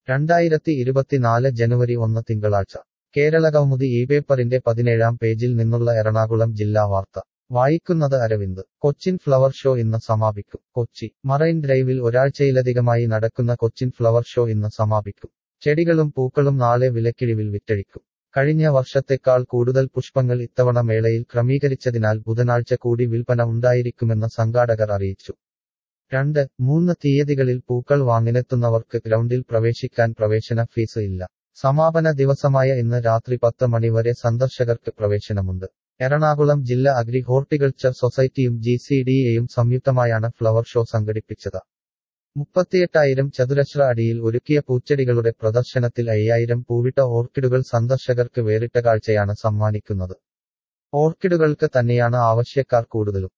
രണ്ടായിരത്തി ഇരുപത്തിനാല് ജനുവരി ഒന്ന് തിങ്കളാഴ്ച കേരളകൗമുദി ഈ പേപ്പറിന്റെ പതിനേഴാം പേജിൽ നിന്നുള്ള എറണാകുളം ജില്ലാ വാർത്ത വായിക്കുന്നത് അരവിന്ദ് കൊച്ചിൻ ഫ്ലവർ ഷോ ഇന്ന് സമാപിക്കും കൊച്ചി മറൈൻ ഡ്രൈവിൽ ഒരാഴ്ചയിലധികമായി നടക്കുന്ന കൊച്ചിൻ ഫ്ലവർ ഷോ ഇന്ന് സമാപിക്കും ചെടികളും പൂക്കളും നാളെ വിലക്കിഴിവിൽ വിറ്റഴിക്കും കഴിഞ്ഞ വർഷത്തെക്കാൾ കൂടുതൽ പുഷ്പങ്ങൾ ഇത്തവണ മേളയിൽ ക്രമീകരിച്ചതിനാൽ ബുധനാഴ്ച കൂടി വിൽപ്പന ഉണ്ടായിരിക്കുമെന്ന് സംഘാടകർ അറിയിച്ചു രണ്ട് മൂന്ന് തീയതികളിൽ പൂക്കൾ വാങ്ങിനെത്തുന്നവർക്ക് ഗ്രൗണ്ടിൽ പ്രവേശിക്കാൻ പ്രവേശന ഫീസ് ഇല്ല സമാപന ദിവസമായ ഇന്ന് രാത്രി പത്ത് മണിവരെ സന്ദർശകർക്ക് പ്രവേശനമുണ്ട് എറണാകുളം ജില്ലാ അഗ്രി ഹോർട്ടിക്കൾച്ചർ സൊസൈറ്റിയും ജി സി ഡി എയും സംയുക്തമായാണ് ഫ്ലവർ ഷോ സംഘടിപ്പിച്ചത് മുപ്പത്തിയെട്ടായിരം ചതുരശ്ര അടിയിൽ ഒരുക്കിയ പൂച്ചെടികളുടെ പ്രദർശനത്തിൽ അയ്യായിരം പൂവിട്ട ഓർക്കിഡുകൾ സന്ദർശകർക്ക് വേറിട്ട കാഴ്ചയാണ് സമ്മാനിക്കുന്നത് ഓർക്കിഡുകൾക്ക് തന്നെയാണ് ആവശ്യക്കാർ കൂടുതലും